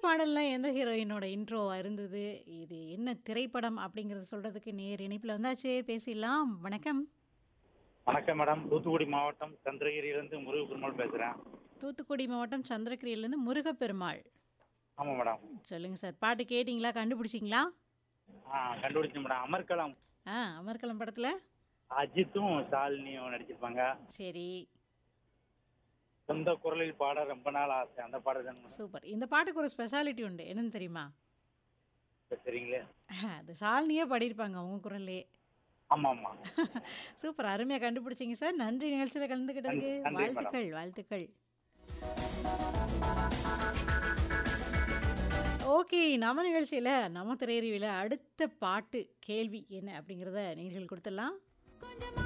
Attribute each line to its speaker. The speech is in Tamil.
Speaker 1: பாடல்லாம் எந்த ஹீரோயினோட இன்ட்ரோவா இருந்தது? இது என்ன திரைப்படம்? அப்படிங்கிறத சொல்றதுக்கு நேர் இணைப்புல வந்தாச்சு. பேசிடலாம். வணக்கம்.
Speaker 2: வணக்கம் மேடம். தூத்துக்குடி மாவட்டம் சந்திரகிரியிலிருந்து முருகப்பெருமாள் பேசுறேன்.
Speaker 1: தூத்துக்குடி மாவட்டம் சந்திரகிரியிலேருந்து முருகப்பெருமாள்.
Speaker 2: ஆமா மேடம்.
Speaker 1: சொல்லுங்க சார். பாட்டு கேட்டீங்களா? கண்டுபிடிச்சீங்களா?
Speaker 2: ஆ கண்டுபிடிச்சேன் மேடம். அமர்க்களம்.
Speaker 1: ஆ அமர்க்களம் படத்துல?
Speaker 2: அஜித்தும், ஷாலினியும் நடிச்சிருப்பாங்க.
Speaker 1: சரி.
Speaker 2: சொந்த குரலில் பாட ரொம்ப நாள் ஆசை. அந்த பாடல் தான மேடம்?
Speaker 1: சூப்பர். இந்த பாட்டுக்கு ஒரு ஸ்பெஷாலிட்டி உண்டு. என்னன்னு தெரியுமா?
Speaker 2: சரிங்களே.
Speaker 1: அது ஷாலினியே பாடியிருப்பாங்க அவங்க குரல்லேயே.
Speaker 2: ஆமாமா.
Speaker 1: சூப்பர். அருமையா கண்டுபிடிச்சீங்க சார். நன்றி நிகழ்ச்சியில கலந்துக்கிட்டதுக்கு.
Speaker 2: நன்றி மேடம்.
Speaker 1: வாழ்த்துக்கள், வாழ்த்துக்கள். ஓகே. நம்ம நிகழ்ச்சியில, நம்ம திரையரங்கில அடுத்த பாட்டு, கேள்வி என்ன அப்படிங்கிறத நேயர்களுக்கு கொடுத்துடலாம்.